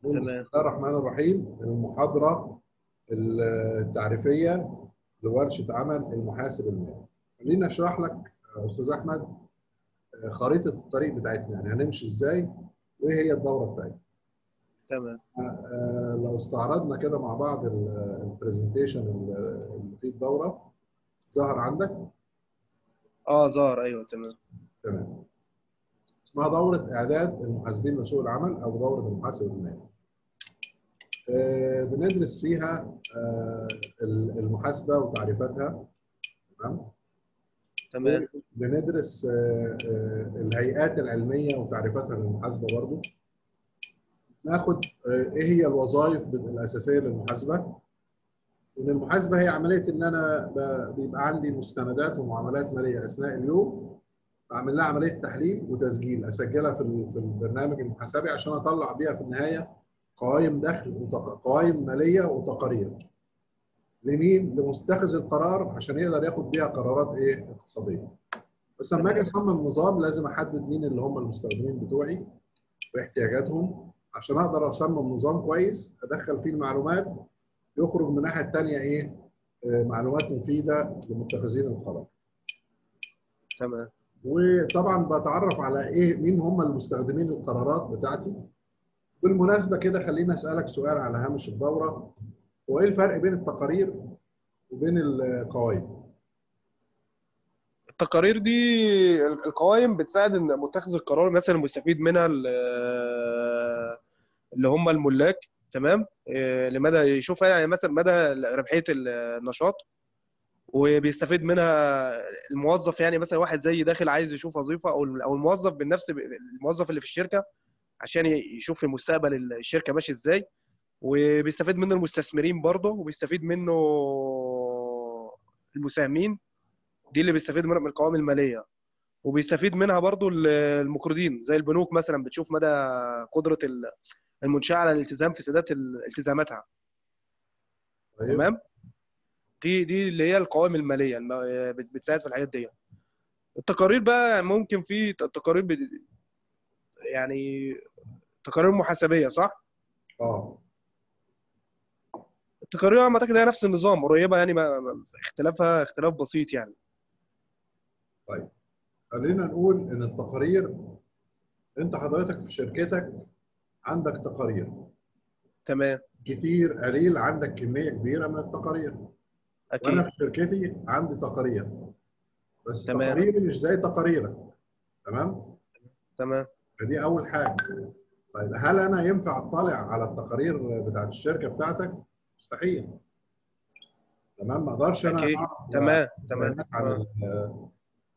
بسم الله الرحمن الرحيم المحاضرة التعريفية لورشة عمل المحاسب المالي. خليني أشرح لك أستاذ أحمد خريطة الطريق بتاعتنا يعني هنمشي إزاي وإيه هي الدورة بتاعتنا. تمام لو استعرضنا كده مع بعض البرزنتيشن اللي فيه الدورة ظهر عندك؟ اه ظهر ايوه تمام تمام. اسمها دورة إعداد المحاسبين لسوق العمل أو دورة المحاسب المالي. آه، بندرس فيها آه، المحاسبة وتعريفاتها تمام؟ تمام بندرس آه، الهيئات العلمية وتعريفاتها للمحاسبة برضو. ناخد إيه هي الوظائف الأساسية للمحاسبة؟ إن المحاسبة هي عملية إن أنا بيبقى عندي مستندات ومعاملات مالية أثناء اليوم بعمل لها عمليه تحليل وتسجيل اسجلها في في البرنامج المحاسبي عشان اطلع بيها في النهايه قوائم دخل وقوائم ماليه وتقارير. لمين؟ لمتخذ القرار عشان يقدر ياخد بيها قرارات ايه؟ اقتصاديه. بس لما اجي اصمم نظام لازم احدد مين اللي هم المستخدمين بتوعي واحتياجاتهم عشان اقدر اصمم نظام كويس ادخل فيه المعلومات يخرج من الناحيه الثانيه ايه؟ معلومات مفيده لمتخذين القرار. تمام وطبعا بتعرف على ايه مين هم المستخدمين القرارات بتاعتي بالمناسبه كده خليني اسالك سؤال على هامش الدوره هو ايه الفرق بين التقارير وبين القوائم التقارير دي القوائم بتساعد ان متخذ القرار مثلا المستفيد منها اللي هم الملاك تمام لمدى يشوف يعني مثلا مدى ربحيه النشاط وبيستفيد منها الموظف يعني مثلا واحد زي داخل عايز يشوف وظيفه او او الموظف بالنفس الموظف اللي في الشركه عشان يشوف في مستقبل الشركه ماشي ازاي وبيستفيد منه المستثمرين برضه وبيستفيد منه المساهمين دي اللي بيستفيد منها من القوائم الماليه وبيستفيد منها برضه المقرضين زي البنوك مثلا بتشوف مدى قدره المنشاه على الالتزام في سداد التزاماتها طيب. تمام دي دي اللي هي القوائم الماليه بتساعد في الحاجات دي التقارير بقى ممكن في تقارير بد... يعني تقارير محاسبيه صح؟ اه التقارير انا اعتقد هي نفس النظام قريبه يعني ما اختلافها اختلاف بسيط يعني طيب خلينا نقول ان التقارير انت حضرتك في شركتك عندك تقارير تمام كتير قليل عندك كميه كبيره من التقارير اكيد وانا في شركتي عندي تقارير بس تمام. تقاريري مش زي تقاريرك تمام تمام فدي اول حاجه طيب هل انا ينفع اطلع على التقارير بتاعت الشركه بتاعتك مستحيل تمام ما اقدرش انا أكيد. أعرف تمام تمام بيانات عن ال-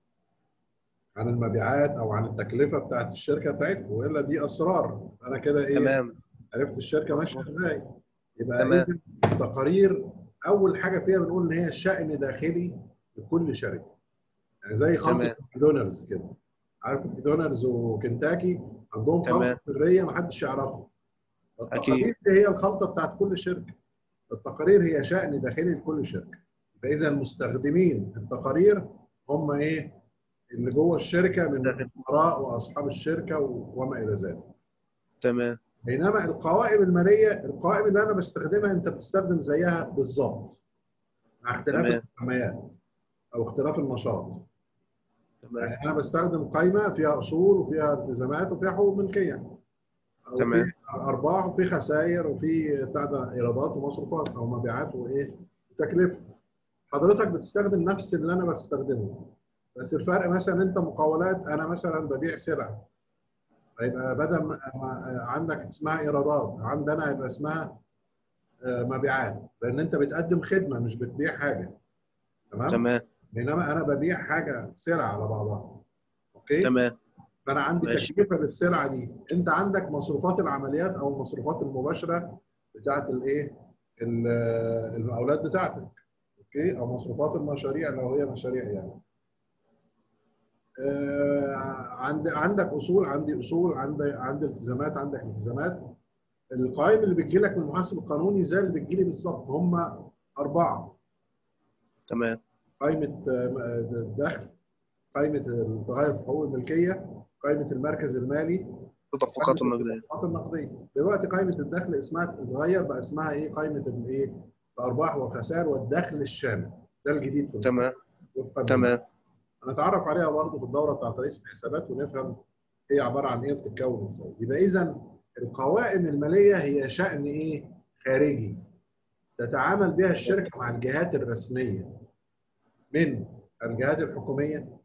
عن المبيعات او عن التكلفه بتاعت الشركه بتاعتكم والا دي اسرار انا كده ايه تمام عرفت الشركه ماشيه مظبوط. ازاي يبقى تمام. إذن التقارير اول حاجه فيها بنقول ان هي شأن داخلي لكل شركه يعني زي خلطه تمام. ماكدونالدز كده عارف ماكدونالدز وكنتاكي عندهم تمام. خلطه سريه ما حدش يعرفها التقارير أكيد. دي هي الخلطه بتاعت كل شركه التقارير هي شأن داخلي لكل شركه فاذا المستخدمين التقارير هم ايه اللي جوه الشركه من داخل. الخبراء واصحاب الشركه وما الى ذلك تمام بينما القوائم الماليه القوائم اللي انا بستخدمها انت بتستخدم زيها بالظبط مع اختلاف تمام. المسميات او اختلاف النشاط تمام يعني انا بستخدم قائمه فيها اصول وفيها التزامات وفيها حقوق ملكيه أو تمام. في ارباح وفي خسائر وفي بتاع ده ايرادات ومصروفات او مبيعات وايه تكلفه حضرتك بتستخدم نفس اللي انا بستخدمه بس الفرق مثلا انت مقاولات انا مثلا ببيع سلع هيبقى بدل ما ما عندك اسمها ايرادات عندنا هيبقى اسمها آه، مبيعات لان انت بتقدم خدمه مش بتبيع حاجه تمام تمام بينما انا ببيع حاجه سلعه على بعضها اوكي تمام فانا عندي ماشي. تكلفه للسلعه دي انت عندك مصروفات العمليات او المصروفات المباشره بتاعت الايه ال- المقاولات بتاعتك اوكي او مصروفات المشاريع لو هي مشاريع يعني آه، عند عندك اصول عندي اصول عندي عندي التزامات عندك التزامات القوائم اللي بتجي لك من المحاسب القانوني زي اللي بتجي لي بالظبط هم اربعه تمام قائمه آه، الدخل قائمه التغير في حقوق الملكيه قائمه المركز المالي التدفقات النقديه التدفقات النقديه دلوقتي قائمه الدخل اسمها اتغير بقى اسمها ايه قائمه الايه الارباح والخسائر والدخل الشامل ده الجديد في تمام وفقا تمام هنتعرف عليها برضه في الدوره بتاعت رئيس الحسابات ونفهم هي عباره عن ايه بتتكون ازاي يبقى اذا القوائم الماليه هي شان ايه خارجي تتعامل بها الشركه مع الجهات الرسميه من الجهات الحكوميه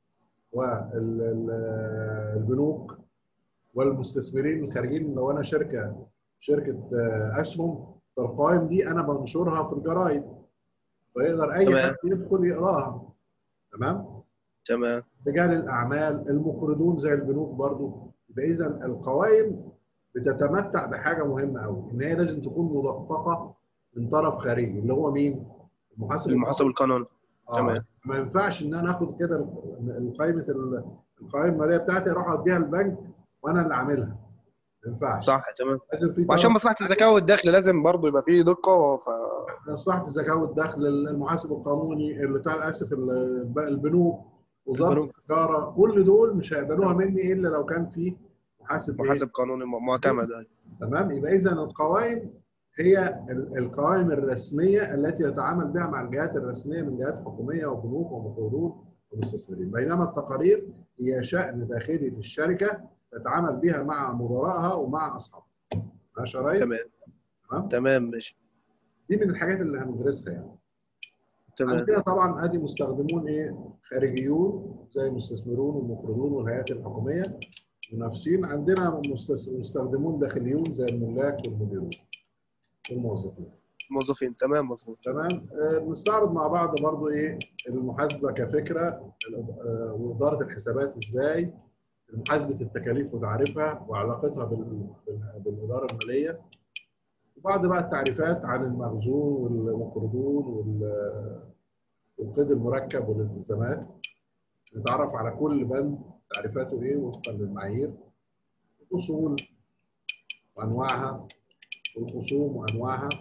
والبنوك والمستثمرين الخارجيين لو انا شركه شركه آه، اسهم فالقوائم دي انا بنشرها في الجرايد فيقدر اي تمام. حد يدخل يقراها تمام تمام رجال الاعمال المقرضون زي البنوك برضو يبقى اذا القوائم بتتمتع بحاجه مهمه قوي ان هي لازم تكون مدققه من طرف خارجي اللي هو مين؟ المحاسب المحاسب القانوني آه. تمام. ما ينفعش ان انا اخد كده القائمه القوائم الماليه بتاعتي اروح اوديها البنك وانا اللي عاملها ما ينفعش صح تمام لازم في وعشان طرف- مصلحه الزكاه والدخل لازم برضه يبقى فيه دقه ف مصلحه الزكاه والدخل المحاسب القانوني اللي بتاع اسف ال- البنوك وزاره البنوك. التجاره كل دول مش هيقبلوها مني الا لو كان في محاسب إيه؟ محاسب قانوني م- معتمد أيوة. تمام يبقى اذا القوائم هي ال- القوائم الرسميه التي يتعامل بها مع الجهات الرسميه من جهات حكوميه وبنوك ومقرضون ومستثمرين بينما التقارير هي شان داخلي للشركه تتعامل بها مع مدراءها ومع اصحابها ماشي يا ريس؟ تمام تمام تمام ماشي دي من الحاجات اللي هندرسها يعني تمام عندنا طبعا ادي مستخدمون ايه خارجيون زي المستثمرون والمقرضون والهيئات الحكوميه منافسين عندنا مستس- مستخدمون داخليون زي الملاك والمديرون والموظفين موظفين تمام مظبوط تمام آه، نستعرض مع بعض برضو ايه المحاسبه كفكره آه، واداره الحسابات ازاي محاسبه التكاليف وتعريفها وعلاقتها بال- بال- بالاداره الماليه وبعض بقى التعريفات عن المخزون والمقرضون وال- والقيد المركب والالتزامات نتعرف على كل بند تعريفاته ايه وفقا للمعايير الاصول وانواعها والخصوم وانواعها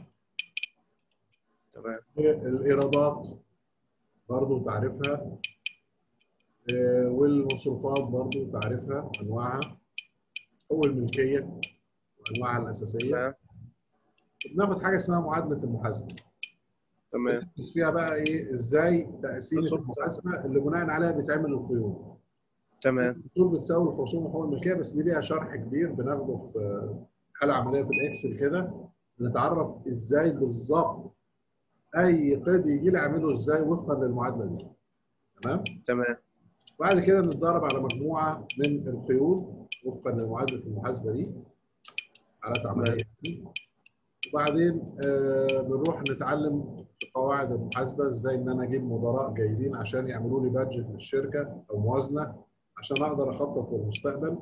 تمام الايرادات برضو تعرفها آه، والمصروفات برضو تعرفها انواعها او الملكيه وانواعها الاساسيه تمام بناخد حاجه اسمها معادله المحاسبه تمام بس فيها بقى ايه ازاي تقسيمه المحاسبه اللي بناء عليها بيتعمل القيود تمام الدكتور بتساوي الخصوم وحقوق الملكيه بس دي ليها شرح كبير بناخده في حاله عمليه في الاكسل كده نتعرف ازاي بالظبط اي قيد يجي لي اعمله ازاي وفقا للمعادله دي تمام تمام بعد كده نتدرب على مجموعه من القيود وفقا لمعادله المحاسبه دي حالات عمليه وبعدين آه بنروح نتعلم في قواعد المحاسبه ازاي ان انا اجيب مدراء جيدين عشان يعملوا لي بادجت للشركه او موازنه عشان اقدر اخطط للمستقبل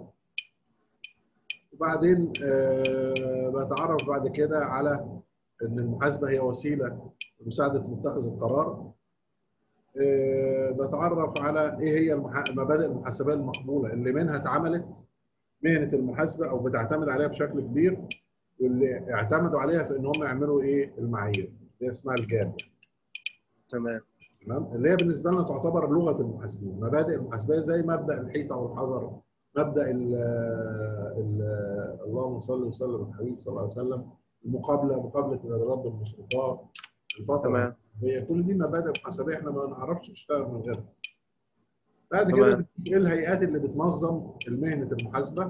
وبعدين آه بتعرف بعد كده على ان المحاسبه هي وسيله لمساعده متخذ القرار آه بتعرف على ايه هي المح... مبادئ المحاسبيه المقبوله اللي منها اتعملت مهنه المحاسبه او بتعتمد عليها بشكل كبير واللي اعتمدوا عليها في ان هم يعملوا ايه المعايير اللي اسمها الجاب تمام تمام اللي هي بالنسبه لنا تعتبر لغه المحاسبين مبادئ المحاسبيه زي مبدا الحيطه والحذر مبدا ال ال اللهم صل وسلم على الحبيب صلى الله عليه وسلم المقابله مقابله الايرادات بالمصروفات الفتره تمام. هي كل دي مبادئ محاسبيه احنا ما نعرفش نشتغل من غيرها بعد تمام. كده بنشوف ايه الهيئات اللي بتنظم مهنه المحاسبه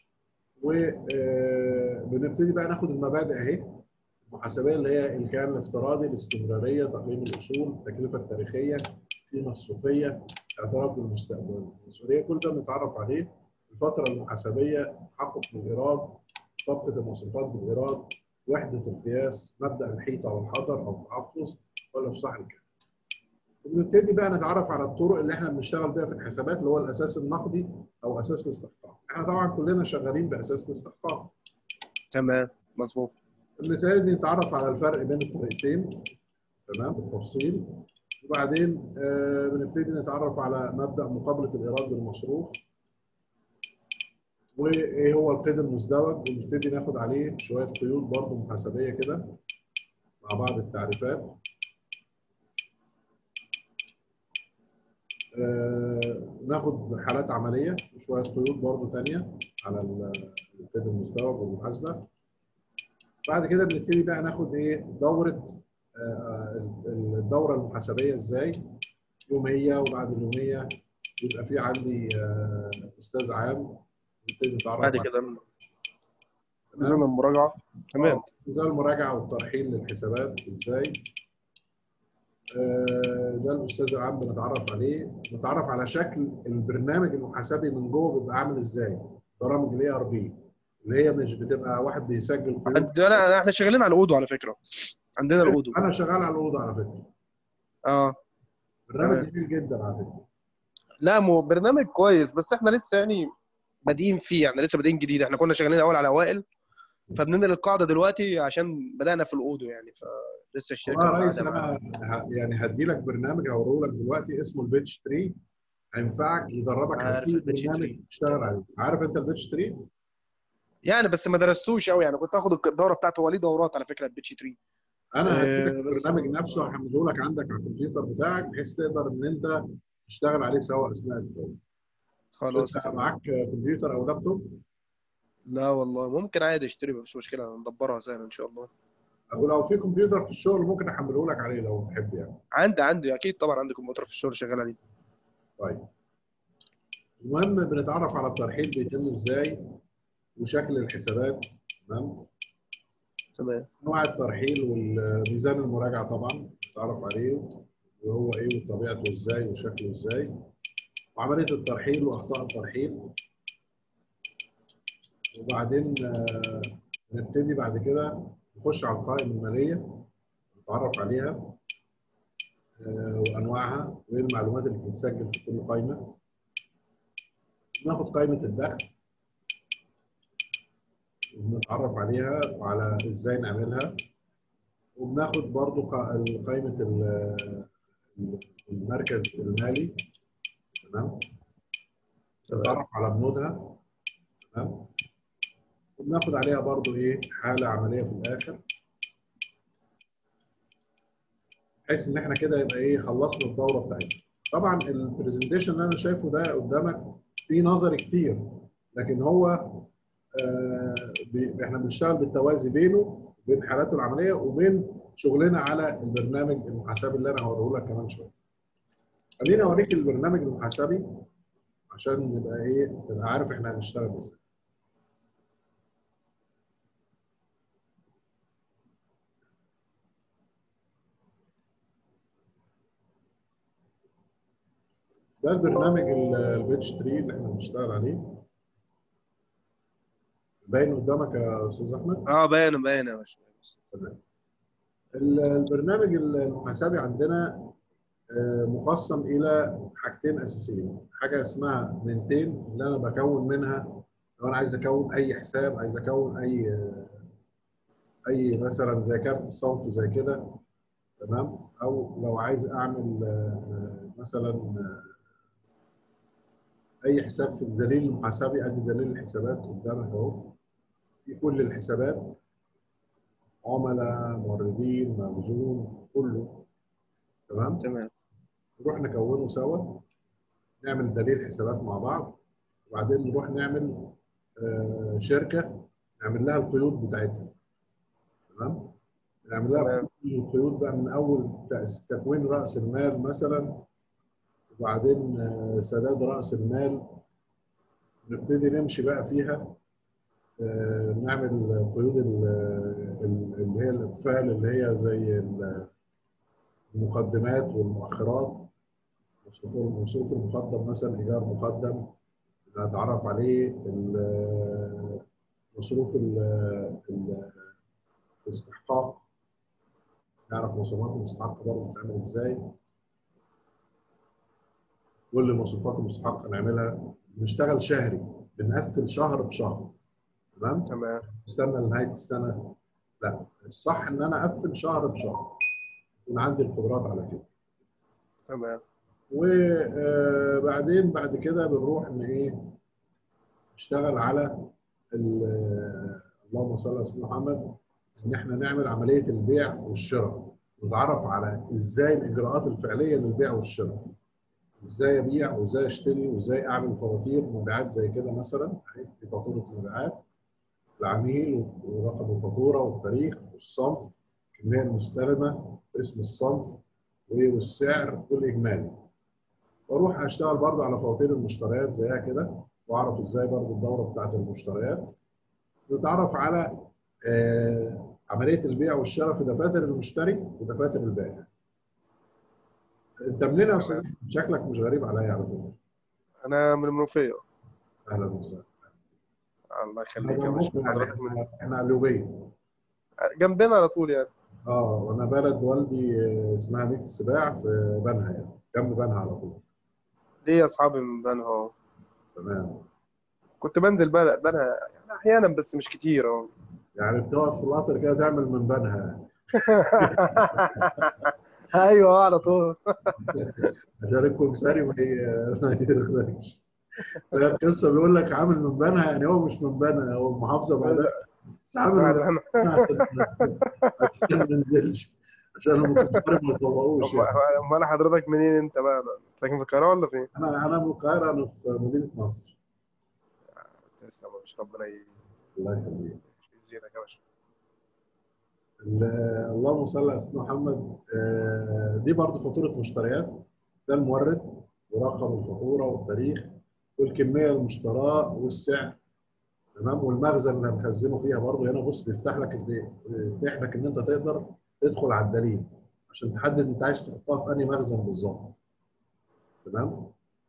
وبنبتدي بقى ناخد المبادئ اهي المحاسبيه اللي هي الكيان الافتراضي الاستمراريه تقييم الاصول التكلفه التاريخيه القيمه السوقيه اعتراف بالمستقبل المسؤوليه كل ده بنتعرف عليه الفتره المحاسبيه تحقق الايراد طبقه المصروفات بالايراد وحده القياس مبدا الحيطه والحذر او التحفظ والافصاح الكامل وبنبتدي بقى نتعرف على الطرق اللي احنا بنشتغل بيها في الحسابات اللي هو الاساس النقدي او اساس الاستحقاق احنا طبعا كلنا شغالين باساس الاستحقاق تمام مظبوط بنبتدي نتعرف على الفرق بين الطريقتين تمام بالتفصيل وبعدين آه بنبتدي نتعرف على مبدا مقابله الايراد بالمصروف وايه هو القيد المزدوج ونبتدي ناخد عليه شويه قيود برضه محاسبيه كده مع بعض التعريفات آه، ناخد حالات عمليه وشويه قيود برضو تانية على ال- الفيد المستوى والمحاسبه بعد كده بنبتدي بقى ناخد ايه دوره آه، آه، الدوره المحاسبيه ازاي يوميه وبعد اليوميه يبقى في عندي آه، استاذ عام نبتدي نتعرف بعد عليه. كده نزلنا المراجعه تمام ده المراجعه والترحيل للحسابات ازاي آه، ده الاستاذ العام بنتعرف عليه نتعرف على شكل البرنامج المحاسبي من جوه بيبقى عامل ازاي برامج الاي ار بي اللي هي مش بتبقى واحد بيسجل في عندنا احنا شغالين على الاودو على فكره عندنا الاودو انا شغال على الاوضه على فكره اه برنامج تمام. جميل جدا على فكره لا مو برنامج كويس بس احنا لسه يعني بادئين فيه يعني لسه بادئين جديد احنا كنا شغالين الاول على اوائل فبننقل القاعده دلوقتي عشان بدانا في الاودو يعني فلسه الشركه والله يا ريس قاعده معانا انا ه- يعني هدي لك برنامج هوريه لك دلوقتي اسمه البيتش تري هينفعك يدربك على عارف كل البيتش برنامج تري. تشتغل عليه عارف انت البيتش تري؟ يعني بس ما درستوش قوي يعني كنت اخد الدوره بتاعته هو ليه دورات على فكره البيتش تري انا هدي آه، لك بس- البرنامج نفسه هحمله لك عندك على الكمبيوتر بتاعك بحيث تقدر ان انت تشتغل عليه سواء اثناء الدوره خلاص انت تمام. معاك كمبيوتر او لابتوب لا والله ممكن عادي اشتري مفيش مشكله ندبرها سهله ان شاء الله او لو في كمبيوتر في الشغل ممكن احمله لك عليه لو تحب يعني عندي عندي اكيد طبعا عندي كمبيوتر في الشغل شغال عليه طيب المهم بنتعرف على الترحيل بيتم ازاي وشكل الحسابات تمام تمام انواع الترحيل وميزان المراجعه طبعا نتعرف عليه وهو ايه وطبيعته ازاي وشكله ازاي وعمليه الترحيل واخطاء الترحيل وبعدين آه، نبتدي بعد كده نخش على القائمه الماليه نتعرف عليها آه، وانواعها وايه المعلومات اللي بتتسجل في كل قائمه ناخد قائمه الدخل ونتعرف عليها وعلى ازاي نعملها وبناخد برضو قا- قائمه ال- المركز المالي تمام نتعرف على بنودها تمام وبناخد عليها برضو ايه حاله عمليه في الاخر بحيث ان احنا كده يبقى ايه خلصنا الدوره بتاعتنا طبعا البرزنتيشن اللي انا شايفه ده قدامك فيه نظري كتير لكن هو آه بي- احنا بنشتغل بالتوازي بينه وبين حالاته العمليه وبين شغلنا على البرنامج المحاسبي اللي انا هوريه لك كمان شويه. خليني اوريك البرنامج المحاسبي عشان نبقى ايه تبقى عارف احنا هنشتغل ازاي. ده البرنامج ال- البيتش تري اللي احنا بنشتغل عليه. باين قدامك يا استاذ احمد؟ اه باينه باينه يا باشمهندس تمام. ال- البرنامج المحاسبي عندنا آه، مقسم الى حاجتين اساسيين حاجه اسمها منتين اللي انا بكون منها لو انا عايز اكون اي حساب عايز اكون اي آه، اي مثلا زي كارت الصنف زي كده تمام او لو عايز اعمل آه، آه، مثلا آه، اي حساب في الدليل المحاسبي ادي دليل الحسابات قدامك اهو في كل الحسابات عملاء موردين مخزون كله تمام تمام نروح نكونه سوا نعمل دليل حسابات مع بعض وبعدين نروح نعمل آه، شركه نعمل لها القيود بتاعتها تمام نعمل لها تمام. كل القيود بقى من اول تأس- تكوين راس المال مثلا وبعدين آه، سداد راس المال نبتدي نمشي بقى فيها آه، نعمل قيود ال- ال- اللي هي الاقفال اللي هي زي ال- المقدمات والمؤخرات مصروف المصروف المقدم مثلا ايجار مقدم نتعرف عليه ال- مصروف ال- ال- الاستحقاق نعرف مصروفات المستحقه برضه بتتعمل ازاي كل المصروفات المستحقه نعملها بنشتغل شهري بنقفل شهر بشهر تمام تمام استنى لنهايه السنه لا الصح ان انا اقفل شهر بشهر يكون عندي القدرات على كده تمام وبعدين بعد كده بنروح ان ايه نشتغل على ال- اللهم صل على سيدنا محمد ان احنا نعمل عمليه البيع والشراء نتعرف على ازاي الاجراءات الفعليه للبيع والشراء ازاي ابيع وازاي اشتري وازاي اعمل فواتير مبيعات زي كده مثلا اهي دي فاتوره مبيعات العميل ورقم الفاتوره والتاريخ والصنف الكميه المستلمه اسم الصنف والسعر والاجمالي واروح اشتغل برضه على فواتير المشتريات زيها كده واعرف ازاي برضه الدوره بتاعت المشتريات نتعرف على آه عمليه البيع والشراء في دفاتر المشتري ودفاتر البائع انت منين يا استاذ شكلك مش غريب عليا على فكره انا من المنوفيه اهلا وسهلا الله يخليك يا باشا حضرتك من احنا قلوبيه جنبنا على طول يعني اه وانا بلد والدي اسمها ميت السباع في بنها يعني جنب بنها على طول ليا اصحابي من بنها اهو تمام كنت بنزل بقى بنها يعني احيانا بس مش كتير اهو يعني بتقف في القطر كده تعمل من بنها ايوه على طول عشان الكمساري ما ي- ما ياخدكش القصه بيقول لك عامل من بنها يعني هو مش من بنها هو المحافظه بعدها بس عامل من أنا- عشان ما ننزلش عشان الكمساري ما يطوقوش يعني. امال حضرتك منين انت بقى ساكن في القاهره ولا فين؟ انا انا من القاهره انا في مدينه نصر تسلم يا باشا ربنا الله يخليك يزيدك يا باشا ال- اللهم صل على سيدنا محمد آه، دي برضه فاتوره مشتريات ده المورد ورقم الفاتوره والتاريخ والكميه المشتراه والسعر تمام والمخزن اللي هنخزنه فيها برضه هنا بص بيفتح لك ال- يتيح لك ان انت تقدر تدخل على الدليل عشان تحدد انت عايز تحطها في انهي مخزن بالظبط تمام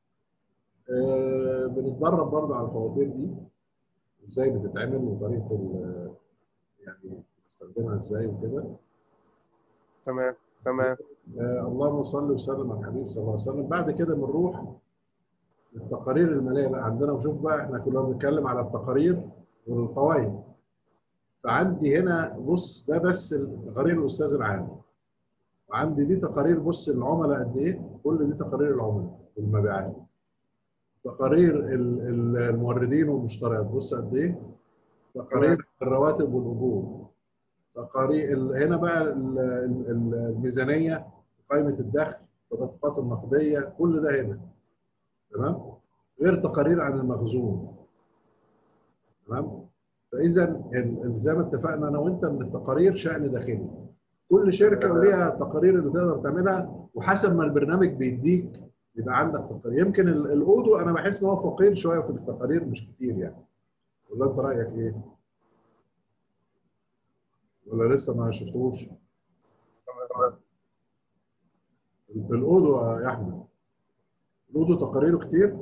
آه بنتدرب برضه على الفواتير دي ازاي بتتعمل وطريقه ال- يعني بتستخدمها ازاي وكده تمام تمام آه اللهم صل وسلم على الحبيب صلى الله عليه وسلم بعد كده بنروح التقارير الماليه بقى عندنا وشوف بقى احنا كنا بنتكلم على التقارير والقوائم فعندي هنا بص ده بس تقارير الاستاذ العام وعندي دي تقارير بص العملاء قد ايه كل دي تقارير العملاء والمبيعات تقارير ال- ال- الموردين والمشتريات بص قد ايه تقارير الرواتب والاجور تقارير ال- هنا بقى ال- ال- ال- الميزانيه قائمه الدخل التدفقات النقديه كل ده هنا تمام غير تقارير عن المخزون تمام فاذا ال- ال- زي ما اتفقنا انا وانت ان التقارير شان داخلي كل شركه وليها التقارير اللي تقدر تعملها وحسب ما البرنامج بيديك يبقى عندك تقارير يمكن ال- الاودو انا بحس ان هو فقير شويه في التقارير مش كتير يعني ولا انت رايك ايه؟ ولا لسه ما شفتوش؟ الاودو يا احمد الاودو تقاريره كتير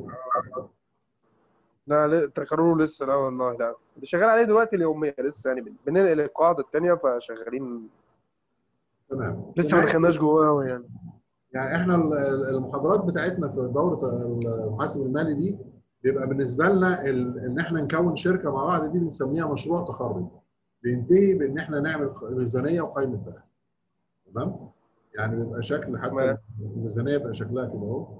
لا لا تقرروا لسه لا والله لا اللي شغال عليه دلوقتي اليوميه لسه يعني بن- بننقل القاعده الثانيه فشغالين تمام لسه ما دخلناش جواه أوي يعني يعني احنا ال- ال- المحاضرات بتاعتنا في دوره المحاسب المالي دي بيبقى بالنسبه لنا ال- ان احنا نكون شركه مع بعض دي بنسميها مشروع تخرج بينتهي بان احنا نعمل ق- ميزانيه وقائمه دخل تمام يعني بيبقى شكل حتى تمام. الميزانيه بيبقى شكلها كده اهو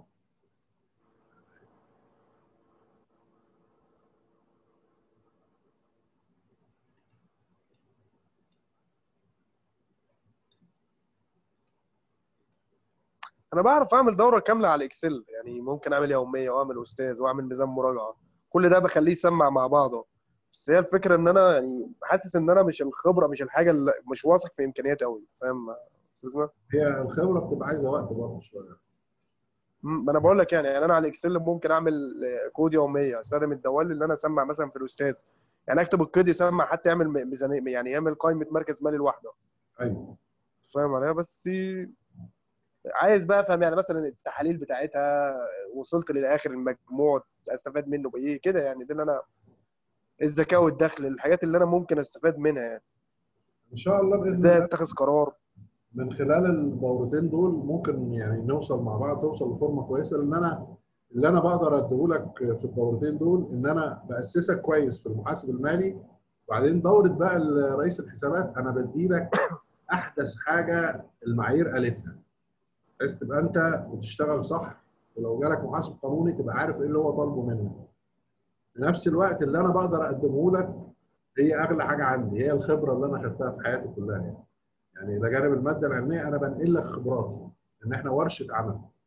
انا بعرف اعمل دوره كامله على الاكسل يعني ممكن اعمل يوميه واعمل استاذ واعمل ميزان مراجعه كل ده بخليه يسمع مع بعضه بس هي الفكره ان انا يعني حاسس ان انا مش الخبره مش الحاجه اللي مش واثق في امكانياتي قوي فاهم يا استاذنا هي الخبره بتبقى عايزه وقت برضه شويه ما انا بقول لك يعني يعني انا على الاكسل ممكن اعمل كود يوميه استخدم الدوال اللي انا اسمع مثلا في الاستاذ يعني اكتب الكود يسمع حتى يعمل ميزانيه يعني يعمل قائمه مركز مالي لوحده ايوه فاهم عليا بس عايز بقى افهم يعني مثلا التحاليل بتاعتها وصلت للاخر المجموع استفاد منه بايه كده يعني ده اللي انا الذكاء والدخل الحاجات اللي انا ممكن استفاد منها يعني ان شاء الله باذن ازاي الله اتخذ قرار من خلال الدورتين دول ممكن يعني نوصل مع بعض توصل لفورمه كويسه لان انا اللي انا بقدر اديهولك في الدورتين دول ان انا باسسك كويس في المحاسب المالي وبعدين دوره بقى رئيس الحسابات انا بديلك احدث حاجه المعايير قالتها بحيث تبقى انت بتشتغل صح ولو جالك محاسب قانوني تبقى عارف ايه اللي هو طالبه منك. في نفس الوقت اللي انا بقدر اقدمه لك هي اغلى حاجه عندي هي الخبره اللي انا خدتها في حياتي كلها يعني. يعني الى جانب الماده العلميه انا بنقل لك خبراتي ان احنا ورشه عمل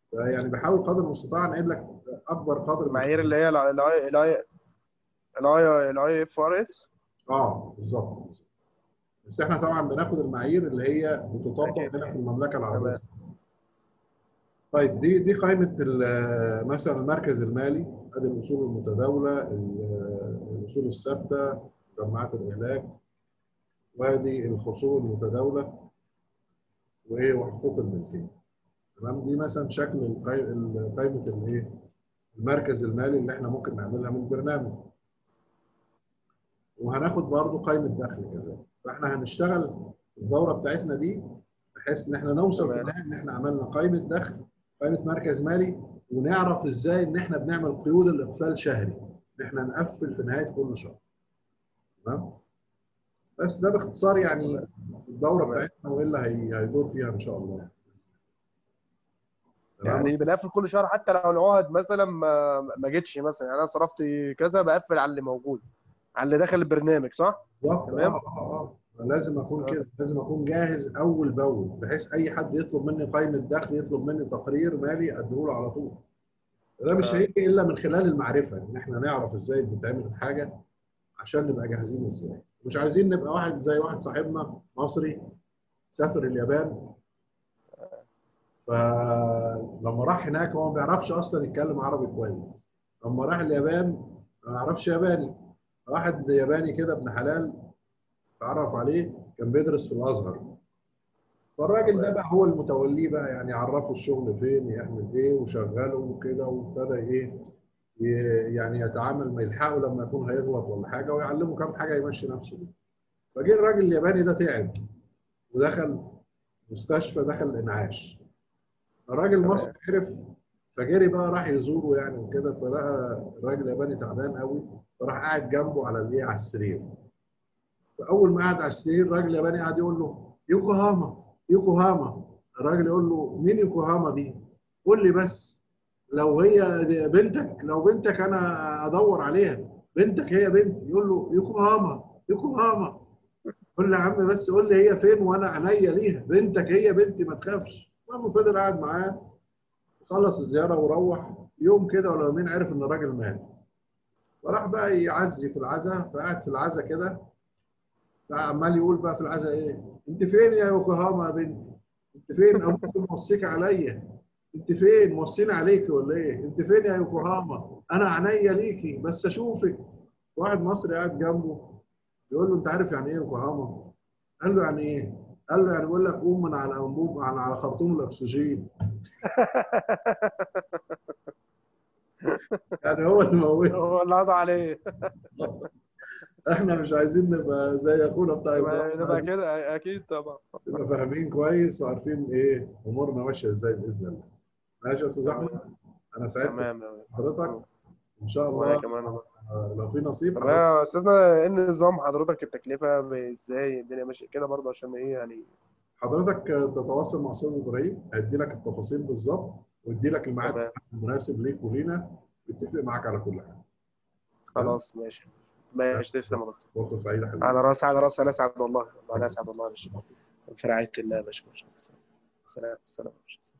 يعني بحاول قدر المستطاع انقل لك اكبر قدر من المعايير اللي هي الاي الاي الاي الاي اف ار اس اه بالظبط بس احنا طبعا بناخد المعايير اللي هي بتطبق أكيد. هنا في المملكه العربيه تمام. طيب دي دي قائمه ال- مثلا المركز المالي ادي الاصول المتداوله ال- الاصول الثابته مجمعات الاهلاك وادي الخصوم المتداوله وايه وحقوق الملكيه تمام دي مثلا شكل القي- قائمه الايه المركز المالي اللي احنا ممكن نعملها من البرنامج وهناخد برضو قائمه دخل كذلك فاحنا هنشتغل الدوره بتاعتنا دي بحيث ان احنا نوصل في تمام. النهايه ان احنا عملنا قائمه دخل قائمه مركز مالي ونعرف ازاي ان احنا بنعمل قيود الاقفال شهري ان احنا نقفل في نهايه كل شهر تمام بس ده باختصار يعني الدوره تمام. بتاعتنا وايه اللي هي- هيدور فيها ان شاء الله تمام؟ يعني بنقفل كل شهر حتى لو العقد مثلا ما ما جتش مثلا يعني انا صرفت كذا بقفل على اللي موجود على اللي داخل البرنامج صح؟ بالظبط تمام. اه اه اه لازم اكون آه. كده لازم اكون جاهز اول باول بحيث اي حد يطلب مني قائمه دخل يطلب مني تقرير مالي اديه له على طول ده مش آه. هيجي الا من خلال المعرفه ان احنا نعرف ازاي بتتعمل الحاجه عشان نبقى جاهزين ازاي مش عايزين نبقى واحد زي واحد صاحبنا مصري سافر اليابان فلما راح هناك هو ما بيعرفش اصلا يتكلم عربي كويس لما راح اليابان ما يعرفش ياباني واحد ياباني كده ابن حلال اتعرف عليه كان بيدرس في الازهر فالراجل ده بقى هو المتوليه بقى يعني يعرفه الشغل فين يعمل ايه وشغله وكده وابتدى ايه ي- يعني يتعامل ما يلحقه لما يكون هيغلط ولا حاجه ويعلمه كام حاجه يمشي نفسه بيها. فجه الراجل الياباني ده تعب ودخل مستشفى دخل انعاش الراجل تمام. المصري عرف فجري بقى راح يزوره يعني وكده فلقى الراجل الياباني تعبان قوي فراح قاعد جنبه على الايه على السرير فاول ما قعد على السرير الراجل الياباني قعد يقول له يوكوهاما يوكوهاما الراجل يقول له مين يوكوهاما دي؟ قول لي بس لو هي دي بنتك لو بنتك انا ادور عليها بنتك هي بنتي يقول له يوكوهاما يوكوهاما قول لي يا عم بس قول لي هي فين وانا عينيا ليها بنتك هي بنتي ما تخافش المهم فضل قاعد معاه خلص الزياره وروح يوم كده ولا يومين عرف ان الراجل مات فراح بقى يعزي في العزا فقعد في العزا كده عمال يقول بقى في العزا ايه انت فين يا يوكوهاما يا بنتي انت فين ابوك موصيك عليا انت فين موصيني عليكي ولا ايه انت فين يا يوكوهاما انا عينيا ليكي بس اشوفك واحد مصري قاعد جنبه يقول له انت عارف يعني ايه يوكوهاما قال له يعني ايه قال له يعني بقول لك قوم من على انبوب من على خرطوم الاكسجين يعني هو اللي موته هو اللي قضى عليه احنا مش عايزين نبقى زي اخونا بتاع إبراهيم، نبقى عايزين كده اكيد طبعا نبقى فاهمين كويس وعارفين ايه امورنا ماشيه ازاي باذن الله ماشي يا استاذ احمد انا سعدت تمام بحضرتك ان شاء وانا الله كمان آه، لو في نصيب طب حضرتك- يا استاذنا ايه نظام حضرتك التكلفه ازاي الدنيا ماشيه كده برضه عشان ايه يعني حضرتك تتواصل مع استاذ ابراهيم هيدي لك التفاصيل بالظبط ويدي لك الميعاد تمام المناسب ليك ولينا يتفق معاك على كل حاجه خلاص ماشي ماشي تسلم يا دكتور فرصه سعيده حبيبي على راسي على راسي انا اسعد والله انا اسعد والله يا باشا في رعايه الله يا باشا سلام سلام يا باشا